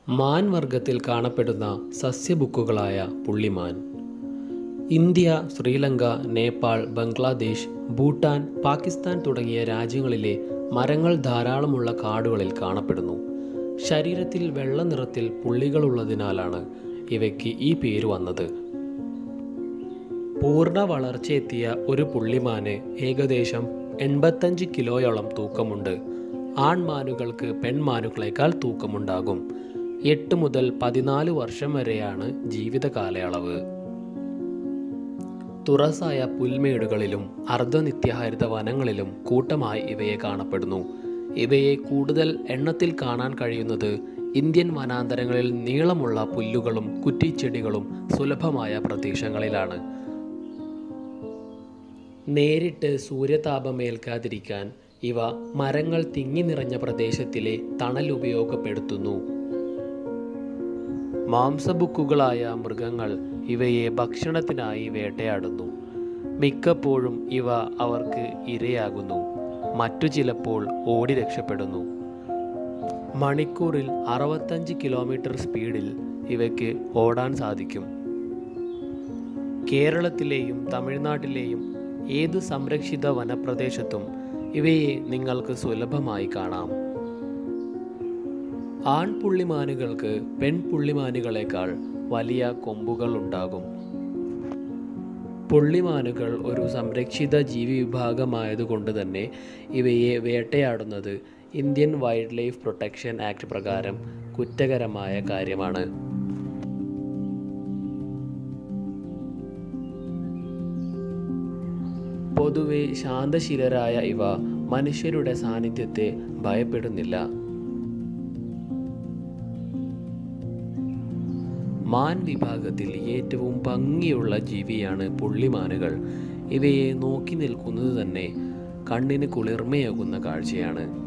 മാൻ വർഗത്തിൽ കാണപ്പെടുന്ന സസ്യബുക്കുകളായ പുള്ളിമാൻ ഇന്ത്യ ശ്രീലങ്ക നേപ്പാൾ ബംഗ്ലാദേശ് ഭൂട്ടാൻ പാകിസ്ഥാൻ തുടങ്ങിയ രാജ്യങ്ങളിലെ മരങ്ങൾ ധാരാളമുള്ള കാടുകളിൽ കാണപ്പെടുന്നു ശരീരത്തിൽ വെള്ള നിറത്തിൽ പുള്ളികളുള്ളതിനാലാണ് ഇവയ്ക്ക് ഈ പേര് വന്നത് പൂർണ്ണ വളർച്ചയെത്തിയ ഒരു പുള്ളിമാന് ഏകദേശം എൺപത്തഞ്ച് കിലോയോളം തൂക്കമുണ്ട് ആൺമാനുകൾക്ക് പെൺമാനുകളേക്കാൾ തൂക്കമുണ്ടാകും എട്ട് മുതൽ പതിനാല് വർഷം വരെയാണ് ജീവിത കാലയളവ് തുറസായ പുൽമേടുകളിലും അർദ്ധനിത്യഹരിത വനങ്ങളിലും കൂട്ടമായി ഇവയെ കാണപ്പെടുന്നു ഇവയെ കൂടുതൽ എണ്ണത്തിൽ കാണാൻ കഴിയുന്നത് ഇന്ത്യൻ വനാന്തരങ്ങളിൽ നീളമുള്ള പുല്ലുകളും കുറ്റിച്ചെടികളും സുലഭമായ പ്രദേശങ്ങളിലാണ് നേരിട്ട് സൂര്യതാപമേൽക്കാതിരിക്കാൻ ഇവ മരങ്ങൾ തിങ്ങി നിറഞ്ഞ പ്രദേശത്തിലെ തണൽ ഉപയോഗപ്പെടുത്തുന്നു മാംസബുക്കുകളായ മൃഗങ്ങൾ ഇവയെ ഭക്ഷണത്തിനായി വേട്ടയാടുന്നു മിക്കപ്പോഴും ഇവ അവർക്ക് ഇരയാകുന്നു മറ്റു ചിലപ്പോൾ ഓടി രക്ഷപ്പെടുന്നു മണിക്കൂറിൽ അറുപത്തഞ്ച് കിലോമീറ്റർ സ്പീഡിൽ ഇവയ്ക്ക് ഓടാൻ സാധിക്കും കേരളത്തിലെയും തമിഴ്നാട്ടിലെയും ഏത് സംരക്ഷിത വനപ്രദേശത്തും ഇവയെ നിങ്ങൾക്ക് സുലഭമായി കാണാം ആൺപുള്ളിമാനുകൾക്ക് പെൺപുള്ളിമാനുകളെക്കാൾ വലിയ കൊമ്പുകൾ ഉണ്ടാകും പുള്ളിമാനുകൾ ഒരു സംരക്ഷിത ജീവി വിഭാഗമായതുകൊണ്ട് തന്നെ ഇവയെ വേട്ടയാടുന്നത് Indian wildlife protection act പ്രകാരം കുറ്റകരമായ കാര്യമാണ് പൊതുവെ ശാന്തശീലരായ ഇവ മനുഷ്യരുടെ സാന്നിധ്യത്തെ ഭയപ്പെടുന്നില്ല മാൻ വിഭാഗത്തിൽ ഏറ്റവും ഭംഗിയുള്ള ജീവിയാണ് പുള്ളിമാനുകൾ ഇവയെ നോക്കി നിൽക്കുന്നത് തന്നെ കണ്ണിന് കുളിർമയാകുന്ന കാഴ്ചയാണ്